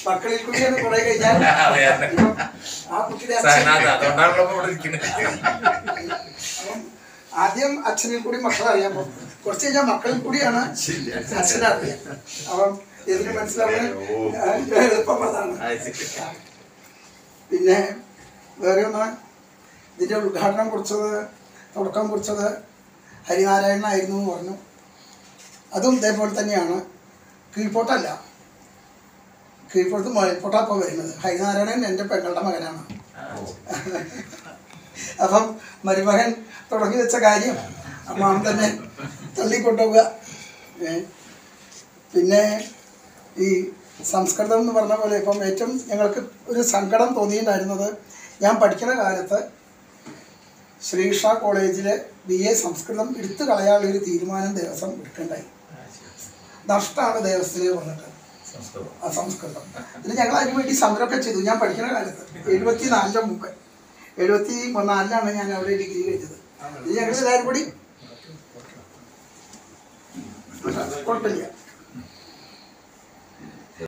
മക്കളിൽ കൂടിയാണ് കുറെ കഴിഞ്ഞാൽ അറിയാതെ. ഇപ്പം ആ കുട്ടിയുടെ അച്ഛൻ സഹനാഥ അതുകൊണ്ടാണല്ലോ ഇപ്പൊ ഇവിടെ ഇരിക്കുന്നത് അപ്പം ആദ്യം അച്ഛനിൽ കൂടി മക്കളെ അറിയാൻ പോകും കുറച്ച് കഴിഞ്ഞാൽ മക്കളിൽ കൂടിയാണ് അച്ഛനെ അറിയാം അപ്പം ഇതിന് മനസ്സിലാവുന്ന എളുപ്പം അതാണ് പിന്നെ വേറെ ഒന്ന് ഇതിൻ്റെ ഉദ്ഘാടനം കുറിച്ചത് തുടക്കം കുറിച്ചത് ഹരിനാരായണനായിരുന്നു എന്ന് പറഞ്ഞു അതും ഇതേപോലെ തന്നെയാണ് കീഴ്പോട്ടല്ല കീഴ്പോട്ട് മേൽപോട്ടാ ഇപ്പോൾ വരുന്നത് ഹരിനാരായണൻ എൻ്റെ പെങ്ങളുടെ മകനാണ് അപ്പം മരുമകൻ തുടങ്ങി വെച്ച കാര്യം അമ്മാവൻ തന്നെ തള്ളിക്കൊണ്ടുപോവുക ഏ. പിന്നെ ഈ സംസ്കൃതം എന്ന് പറഞ്ഞ പോലെ ഇപ്പം ഏറ്റവും ഞങ്ങൾക്ക് ഒരു സങ്കടം തോന്നിയിട്ടുണ്ടായിരുന്നത് ഞാൻ പഠിക്കുന്ന കാലത്ത് ശ്രീഷ കോളേജിലെ ബി എ സംസ്കൃതം എടുത്തു കളയാനുള്ള ഒരു തീരുമാനം ദേവസ്വം എടുക്കണ്ടായി നഷ്ടമാണ് ദേവസ്ഥയിൽ വന്നിട്ട് ആ സംസ്കൃതം ഇത് ഞങ്ങൾ അതിന് വേണ്ടി സമരമൊക്കെ ചെയ്തു ഞാൻ പഠിക്കുന്ന കാലത്ത് എഴുപത്തി നാലിൻ്റെ മുമ്പ് എഴുപത്തി നാലിലാണ് ഞാൻ അവിടെ ഡിഗ്രി കഴിഞ്ഞത് ഇത് ഞങ്ങൾ എല്ലാവരും കൂടി കുഴപ്പമില്ല